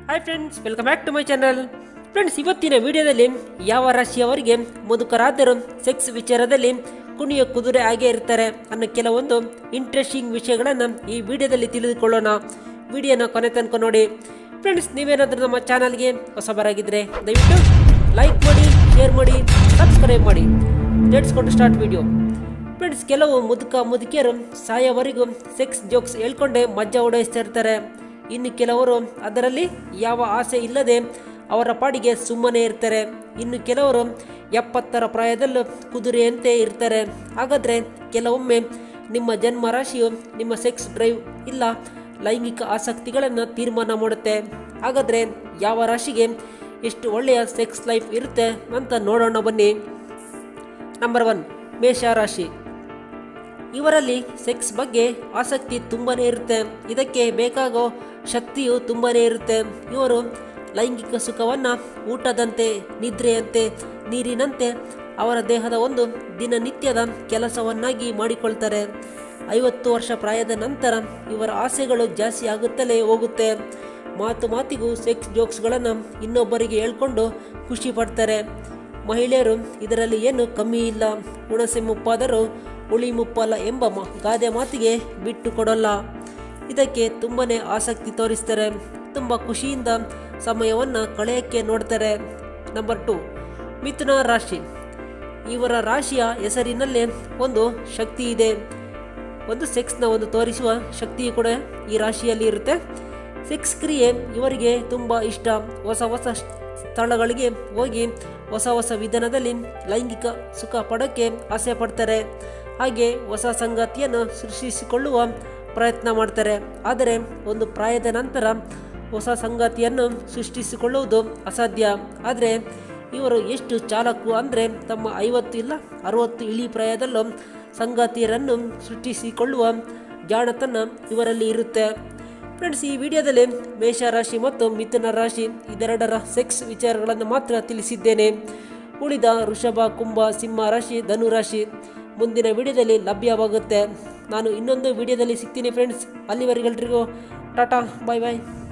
hi friends welcome back to my channel friends ಇವತ್ತಿನ ವಿಡಿಯೋದಲ್ಲಿ ಯಾವ ರಾಶಿಯವರಿಗೆ ಮುದುಕರಾದರೂ ಸೆಕ್ಸ್ ವಿಚಾರದಲ್ಲಿ ಕುಣಿಯ ಕುದುರೆ ಆಗೇ ಇರ್ತಾರೆ ಅನ್ನೋ ಕೆಲವೊಂದು ಇಂಟ್ರೆಸ್ಟಿಂಗ್ ವಿಷಯಗಳನ್ನು ಈ ವಿಡಿಯೋದಲ್ಲಿ ತಿಳಿದುಕೊಳ್ಳೋಣ ವಿಡಿಯೋನ ಕೊನೆ ತನಕ ನೋಡಿ ಫ್ರೆಂಡ್ಸ್ ನೀವೇನಾದರೂ ನಮ್ಮ ಚಾನಲ್ಗೆ ಹೊಸಬರಾಗಿದ್ದರೆ ದಯವಿಟ್ಟು ಲೈಕ್ ಮಾಡಿ ಶೇರ್ ಮಾಡಿ ಸಬ್ಸ್ಕ್ರೈಬ್ ಮಾಡಿ ಲೆಟ್ಸ್ ಕೊಟ್ಟು ಸ್ಟಾರ್ಟ್ ವಿಡಿಯೋ ಫ್ರೆಂಡ್ಸ್ ಕೆಲವು ಮುದುಕ ಮುದುಕಿಯರು ಸಾಯೋವರೆಗೂ ಸೆಕ್ಸ್ ಜೋಕ್ಸ್ ಹೇಳ್ಕೊಂಡೇ ಮಜ್ಜಾ ಉಡಾಯಿಸ್ತಾ ಇರ್ತಾರೆ ಇನ್ನು ಕೆಲವರು ಅದರಲ್ಲಿ ಯಾವ ಆಸೆ ಇಲ್ಲದೆ ಅವರ ಪಾಡಿಗೆ ಸುಮ್ಮನೆ ಇರ್ತಾರೆ ಇನ್ನು ಕೆಲವರು ಎಪ್ಪತ್ತರ ಪ್ರಾಯದಲ್ಲೂ ಕುದುರೆಯಂತೆ ಇರ್ತಾರೆ ಹಾಗಾದರೆ ಕೆಲವೊಮ್ಮೆ ನಿಮ್ಮ ಜನ್ಮ ರಾಶಿಯು ನಿಮ್ಮ ಸೆಕ್ಸ್ ಡ್ರೈವ್ ಇಲ್ಲ ಲೈಂಗಿಕ ಆಸಕ್ತಿಗಳನ್ನು ತೀರ್ಮಾನ ಮಾಡುತ್ತೆ ಹಾಗಾದರೆ ಯಾವ ರಾಶಿಗೆ ಎಷ್ಟು ಒಳ್ಳೆಯ ಸೆಕ್ಸ್ ಲೈಫ್ ಇರುತ್ತೆ ಅಂತ ನೋಡೋಣ ಬನ್ನಿ ನಂಬರ್ ಒನ್ ಮೇಷ ರಾಶಿ ಇವರಲ್ಲಿ ಸೆಕ್ಸ್ ಬಗ್ಗೆ ಆಸಕ್ತಿ ತುಂಬಾನೇ ಇರುತ್ತೆ ಇದಕ್ಕೆ ಬೇಕಾಗೋ ಶಕ್ತಿಯು ತುಂಬಾನೇ ಇರುತ್ತೆ ಇವರು ಲೈಂಗಿಕ ಸುಖವನ್ನು ಊಟದಂತೆ ನಿದ್ರೆಯಂತೆ ನೀರಿನಂತೆ ಅವರ ದೇಹದ ಒಂದು ದಿನನಿತ್ಯದ ಕೆಲಸವನ್ನಾಗಿ ಮಾಡಿಕೊಳ್ತಾರೆ ಐವತ್ತು ವರ್ಷ ಪ್ರಾಯದ ನಂತರ ಇವರ ಆಸೆಗಳು ಜಾಸ್ತಿ ಆಗುತ್ತಲೇ ಹೋಗುತ್ತೆ ಮಾತು ಮಾತಿಗೂ ಸೆಕ್ಸ್ ಜೋಕ್ಸ್ಗಳನ್ನು ಇನ್ನೊಬ್ಬರಿಗೆ ಹೇಳ್ಕೊಂಡು ಖುಷಿ ಪಡ್ತಾರೆ ಮಹಿಳೆಯರು ಇದರಲ್ಲಿ ಏನು ಕಮ್ಮಿ ಇಲ್ಲ ಹುಣಸೆ ಮುಪ್ಪಾದರೂ ಉಳಿ ಮುಪ್ಪಲ್ಲ ಎಂಬ ಮ ಗಾದೆ ಮಾತಿಗೆ ಬಿಟ್ಟು ಕೊಡಲ್ಲ ಇದಕ್ಕೆ ತುಂಬನೇ ಆಸಕ್ತಿ ತೋರಿಸ್ತಾರೆ ತುಂಬ ಖುಷಿಯಿಂದ ಸಮಯವನ್ನು ಕಳೆಯೋಕ್ಕೆ ನೋಡ್ತಾರೆ ನಂಬರ್ ಟು ಮಿಥುನ ರಾಶಿ ಇವರ ರಾಶಿಯ ಹೆಸರಿನಲ್ಲೇ ಒಂದು ಶಕ್ತಿ ಇದೆ ಒಂದು ಸೆಕ್ಸ್ನ ಒಂದು ತೋರಿಸುವ ಶಕ್ತಿಯು ಕೂಡ ಈ ರಾಶಿಯಲ್ಲಿ ಇರುತ್ತೆ ಸೆಕ್ಸ್ ಕ್ರಿಯೆ ಇವರಿಗೆ ತುಂಬ ಇಷ್ಟ ಹೊಸ ಹೊಸ ಸ್ಥಳಗಳಿಗೆ ಹೋಗಿ ಹೊಸ ಹೊಸ ವಿಧಾನದಲ್ಲಿ ಲೈಂಗಿಕ ಸುಖ ಪಡೋಕ್ಕೆ ಆಸೆ ಪಡ್ತಾರೆ ಹಾಗೆ ಹೊಸ ಸಂಗಾತಿಯನ್ನು ಸೃಷ್ಟಿಸಿಕೊಳ್ಳುವ ಪ್ರಯತ್ನ ಮಾಡ್ತಾರೆ ಆದರೆ ಒಂದು ಪ್ರಾಯದ ನಂತರ ಹೊಸ ಸಂಗಾತಿಯನ್ನು ಸೃಷ್ಟಿಸಿಕೊಳ್ಳುವುದು ಅಸಾಧ್ಯ ಆದರೆ ಇವರು ಎಷ್ಟು ಚಾಲಕು ಅಂದರೆ ತಮ್ಮ ಐವತ್ತು ಇಲ್ಲ ಅರವತ್ತು ಇಳಿ ಪ್ರಾಯದಲ್ಲೂ ಸಂಗಾತಿಯರನ್ನು ಸೃಷ್ಟಿಸಿಕೊಳ್ಳುವ ಜಾಣತನ ಇವರಲ್ಲಿ ಇರುತ್ತೆ ಫ್ರೆಂಡ್ಸ್ ಈ ವಿಡಿಯೋದಲ್ಲಿ ಮೇಷ ರಾಶಿ ಮತ್ತು ಮಿಥುನ ರಾಶಿ ಇದೆರಡರ ಸೆಕ್ಸ್ ವಿಚಾರಗಳನ್ನು ಮಾತ್ರ ತಿಳಿಸಿದ್ದೇನೆ ಉಳಿದ ವೃಷಭ ಕುಂಭ ಸಿಂಹ ರಾಶಿ ಧನು ರಾಶಿ ಮುಂದಿನ ವಿಡಿಯೋದಲ್ಲಿ ಲಭ್ಯವಾಗುತ್ತೆ ನಾನು ಇನ್ನೊಂದು ವಿಡಿಯೋದಲ್ಲಿ ಸಿಗ್ತೀನಿ ಫ್ರೆಂಡ್ಸ್ ಅಲ್ಲಿವರೆಗೆಲ್ರಿಗೂ ಟಾಟಾ ಬಾಯ್ ಬಾಯ್